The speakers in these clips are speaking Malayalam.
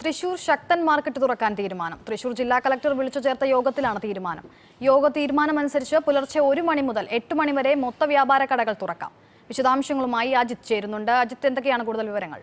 തൃശൂർ ശക്തൻ മാർക്കറ്റ് തുറക്കാൻ തീരുമാനം തൃശൂർ ജില്ലാ കളക്ടർ വിളിച്ചു ചേർത്ത യോഗത്തിലാണ് തീരുമാനം യോഗ തീരുമാനമനുസരിച്ച് പുലർച്ചെ ഒരു മണി മുതൽ എട്ട് മണി വരെ മൊത്ത വ്യാപാര കടകൾ തുറക്കാം വിശദാംശങ്ങളുമായി അജിത് ചേരുന്നുണ്ട് അജിത്ത് എന്തൊക്കെയാണ് കൂടുതൽ വിവരങ്ങൾ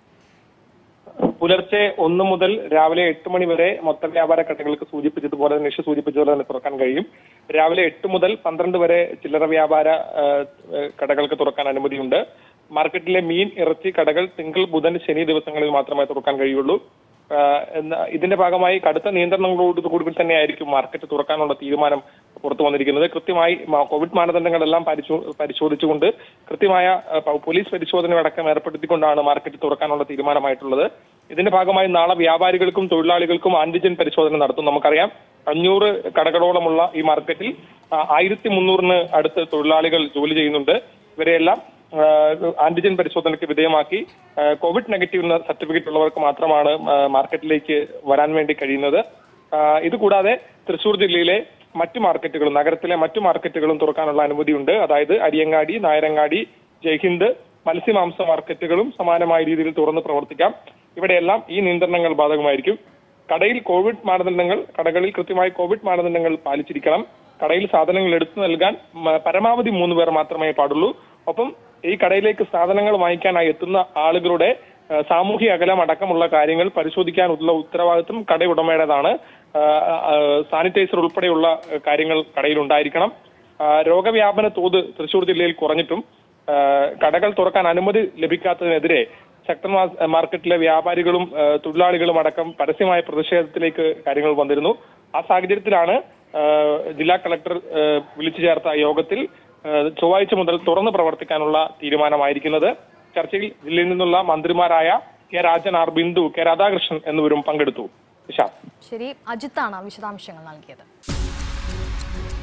പുലർച്ചെ ഒന്ന് മുതൽ രാവിലെ എട്ട് മണി വരെ മൊത്ത വ്യാപാര കടകൾക്ക് സൂചിപ്പിച്ചതുപോലെ നിഷ സൂചിപ്പിച്ചതുപോലെ തന്നെ തുറക്കാൻ കഴിയും രാവിലെ എട്ട് മുതൽ പന്ത്രണ്ട് വരെ ചില്ലറ വ്യാപാര ആ, ആ, കടകൾക്ക് തുറക്കാൻ അനുമതിയുണ്ട് മാർക്കറ്റിലെ മീൻ ഇറച്ചി കടകൾ തിങ്കൾ ബുധൻ ശനി ദിവസങ്ങളിൽ മാത്രമേ തുറക്കാൻ കഴിയുള്ളൂ ആ, എന്ന- ഇതിന്റെ ഭാഗമായി കടുത്ത നിയന്ത്രണങ്ങളോട് കൂടി തന്നെയായിരിക്കും മാർക്കറ്റ് തുറക്കാനുള്ള തീരുമാനം പുറത്തു വന്നിരിക്കുന്നത് കൃത്യമായി മ- കോവിഡ് മാനദണ്ഡങ്ങളെല്ലാം പരിശോ പരിശോധിച്ചുകൊണ്ട് കൃത്യമായ ആ, പ- പോലീസ് പരിശോധന അടക്കം ഏർപ്പെടുത്തിക്കൊണ്ടാണ് മാർക്കറ്റ് തുറക്കാനുള്ള തീരുമാനമായിട്ടുള്ളത് ഇതിന്റെ ഭാഗമായി നാളെ വ്യാപാരികൾക്കും തൊഴിലാളികൾക്കും ആന്റിജൻ പരിശോധന നടത്തും നമുക്കറിയാം അഞ്ഞൂറ് കടകളോളമുള്ള ഈ മാർക്കറ്റിൽ ആയിരത്തി മുന്നൂറിന് അടുത്ത് തൊഴിലാളികൾ ജോലി ചെയ്യുന്നുണ്ട് ഇവരെയെല്ലാം ആ, ആന്റിജൻ പരിശോധനയ്ക്ക് വിധേയമാക്കി ആ, കോവിഡ് നെഗറ്റീവ് സർട്ടിഫിക്കറ്റ് ഉള്ളവർക്ക് മാത്രമാണ് ആ, മാർക്കറ്റിലേക്ക് വരാൻ വേണ്ടി കഴിയുന്നത് ആ, ഇതുകൂടാതെ തൃശൂർ ജില്ലയിലെ മറ്റു മാർക്കറ്റുകളും നഗരത്തിലെ മറ്റു മാർക്കറ്റുകളും തുറക്കാനുള്ള അനുമതിയുണ്ട് അതായത് അരിയങ്ങാടി നായരങ്ങാടി ജയ്ഹിന്ദ് മത്സ്യമാംസ മാർക്കറ്റുകളും സമാനമായ രീതിയിൽ തുറന്ന് പ്രവർത്തിക്കാം ഇവിടെയെല്ലാം ഈ നിയന്ത്രണങ്ങൾ ബാധകമായിരിക്കും കടയിൽ കോവിഡ് മാനദണ്ഡങ്ങൾ കടകളിൽ കൃത്യമായി കോവിഡ് മാനദണ്ഡങ്ങൾ പാലിച്ചിരിക്കണം കടയിൽ സാധനങ്ങൾ എടുത്തു നൽകാൻ മ- പരമാവധി മൂന്ന് പേർ മാത്രമേ പാടുള്ളൂ ഒപ്പം ഈ കടയിലേക്ക് സാധനങ്ങൾ വാങ്ങിക്കാനായി എത്തുന്ന ആളുകളുടെ ആ, സാമൂഹ്യ അകലം അടക്കമുള്ള കാര്യങ്ങൾ പരിശോധിക്കാനുള്ള ഉത്തരവാദിത്വം കടയുടമയുടേതാണ് ആ, ആ, സാനിറ്റൈസർ ഉൾപ്പെടെയുള്ള ആ, കാര്യങ്ങൾ കടയിൽ ഉണ്ടായിരിക്കണം ആ, രോഗവ്യാപന തോത് തൃശൂർ ജില്ലയിൽ കുറഞ്ഞിട്ടും ആ, കടകൾ തുറക്കാൻ അനുമതി ലഭിക്കാത്തതിനെതിരെ ശക്തൻ മാ- മാർക്കറ്റിലെ വ്യാപാരികളും ആ, തൊഴിലാളികളും അടക്കം പരസ്യമായ പ്രതിഷേധത്തിലേക്ക് കാര്യങ്ങൾ വന്നിരുന്നു ആ സാഹചര്യത്തിലാണ് ആ, ജില്ലാ കളക്ടർ ആ, വിളിച്ചു ചേർത്ത യോഗത്തിൽ ആ, ചൊവ്വാഴ്ച മുതൽ തുറന്ന് പ്രവർത്തിക്കാനുള്ള തീരുമാനമായിരിക്കുന്നത് ചർച്ചയിൽ ജില്ലയിൽ നിന്നുള്ള മന്ത്രിമാരായ K Rajan R Bindu K Radhakrishnan എന്നിവരും പങ്കെടുത്തു വിശാൽ ശരി അജിത്താണ് വിശദാംശങ്ങൾ നൽകിയത്